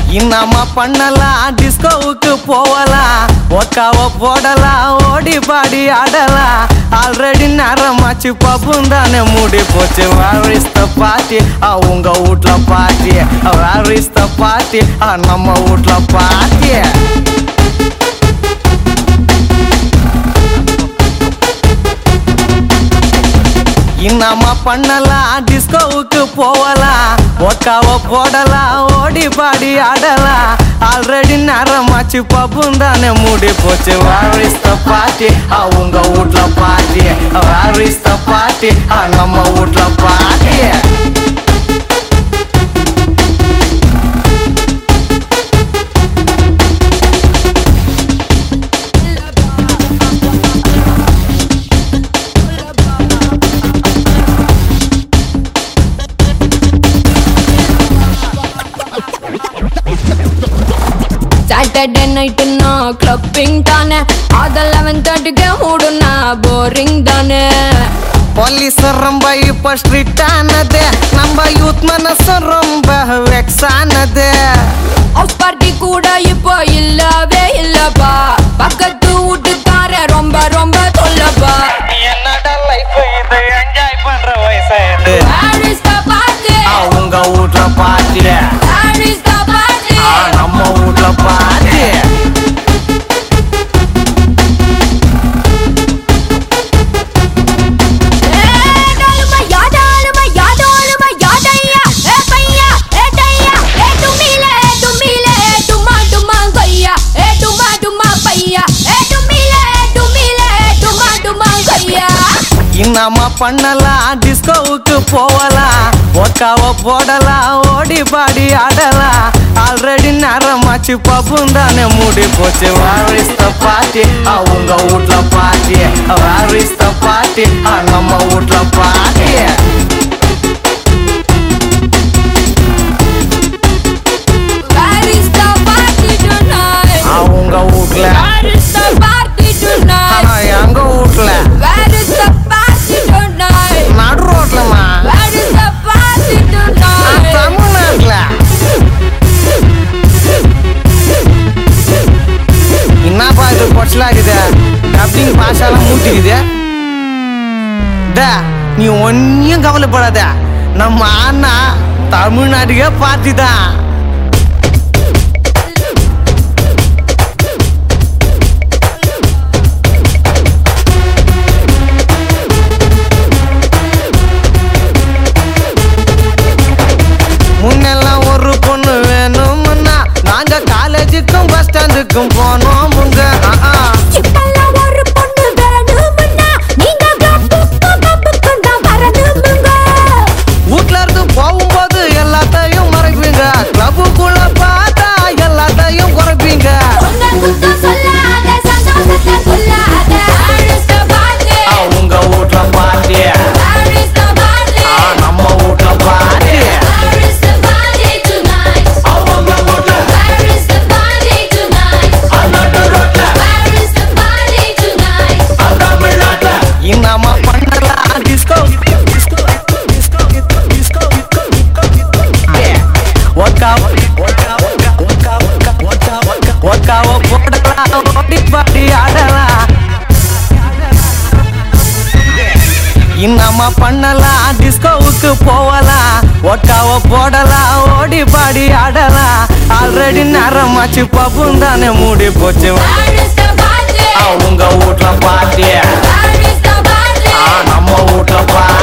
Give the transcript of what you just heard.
இன்னமா பண்ணலாம் டிஸ்கோவுக்கு போகலாம் ஒக்காவ போடலாம் ஓடி பாடி ஆடலாம் ஆல்ரெடி நேரமாச்சு பப்பும் தானே மூடி போச்சு வேர் இஸ் த பார்ட்டி உங்க வீட்ல party where is the party நம்ம வீட்ல பார்ட்டி இன்னமா பண்ணலாம் டிஸ்கோவுக்கு போகலாம் ஒக்காவ போடலாம் ஓடி பாடி ஆடலாம் ஆல்ரெடி நேரமாச்சு பப்பும் தானே மூடி போச்சு வேர் இஸ் த பார்ட்டி உங்க வீட்ல party where is the party நம்ம வீட்ல பார்ட்டி சாட்டர்டே நைட்டுன்னா கிளப்பிங் தானே அது லெவன் தேர்ட்டிக்கு மூடுனா போரிங் தானே போலீஸ் ரொம்ப இப்ப ஸ்ட்ரிக்ட் ஆனது நம்ம யூத் மனசு ரொம்ப வெக்ஸ் ஆனது ஹவுஸ் பார்ட்டி கூட இப்போ இல்லவே இல்லப்பா பக்கத்து வீட்டுக்கார ரொம்ப ரொம்ப தொல்லப்பா என்னடா லைஃப் இது என்ஜாய் பண்ற வயசு இது Where is the party? உங்க வீட்ல party Where is the party? நம்ம வீட்ல பார்ட்டி ஏய், டாலுமா, யாடாலுமா, யாடாலுமா, யாடையா, ஏ பையா, ஏ டையா, ஏ டுமிலே, ஏ டுமிலே, ஏ டுமா, டுமா, கொய்யா, ஏ டுமா, டுமா, பையா, ஏ டுமிலே, ஏ டுமிலே, ஏ டுமா, டுமா, கொய்யா. இன்னமா பண்ணலாம் டிஸ்கோவுக்கு போகலாம் ஒக்காவ போடலாம் ஓடி பாடி ஆடலாம் ஆல்ரெடி நேரமாச்சு பப்பும் தானே மூடி போச்சு வேர் இஸ் த பார்ட்டி உங்க வீட்ல party where is the party நம்ம வீட்ல party Where is the party tonight? உங்க வீட்ல Where is the party tonight? எங்க வீட்ல Where is the party tonight? நடு ரோட்லமா Where is the party tonight? தமிழ்நாட்டுல என்னப்பா இது பொச்சலாகுது டப்பிங் பாஷாலாம் மூட்டிக்குது டே நீ ஒன்னும் கவலைப்படாத நம்ம அண்ணா தமிழ்நாட்டுக்கே பார்ட்டி தான் முன்னெல்லாம் ஒரு பொண்ணு வேணும்னா நாங்க காலேஜுக்கும் பஸ் ஸ்டாண்டுக்கும் போனோம் முங்க ஆ, ஆ. இப்பெல்லாம் ஒரு பொண்ணு வேணும்னா நீங்க கப்புக்கு கப்புக்கு தான் வரணுமுங்க. வீட்ல இருந்து போகும்போது எல்லாத்தையும் மறைப்பீங்க கிளப்புக்குள்ள பார்த்தா எல்லாத்தையும் குறைப்பீங்க உன்னை குத்தம் சொல்லாத, சந்தோஷத்தை கொல்லாத. Where is the party? ஆ, உங்க வீட்ல party Where is the party? நம்ம வீட்ல party Where is the party tonight? அவங்க வீட்ல Where is the party tonight? அண்ணாட்டு ரோட்ல Where is the party tonight? தமிழ்நாட்டுல இன்னமா பண்ணலாம் டிஸ்கோ ஒக்காவ போடலாம் ஓடி பாடி ஆடலாம் இன்னமா பண்ணலாம் டிஸ்கோவுக்கு போகலாம் ஒக்காவ போடலாம் ஓடி பாடி ஆடலாம் ஆல்ரெடி நேரமாச்சு பப்பும் தானே மூடி போச்சு Where is the party? உங்க வீட்ல party Where is the party? நம்ம வீட்ல பார்ட்டி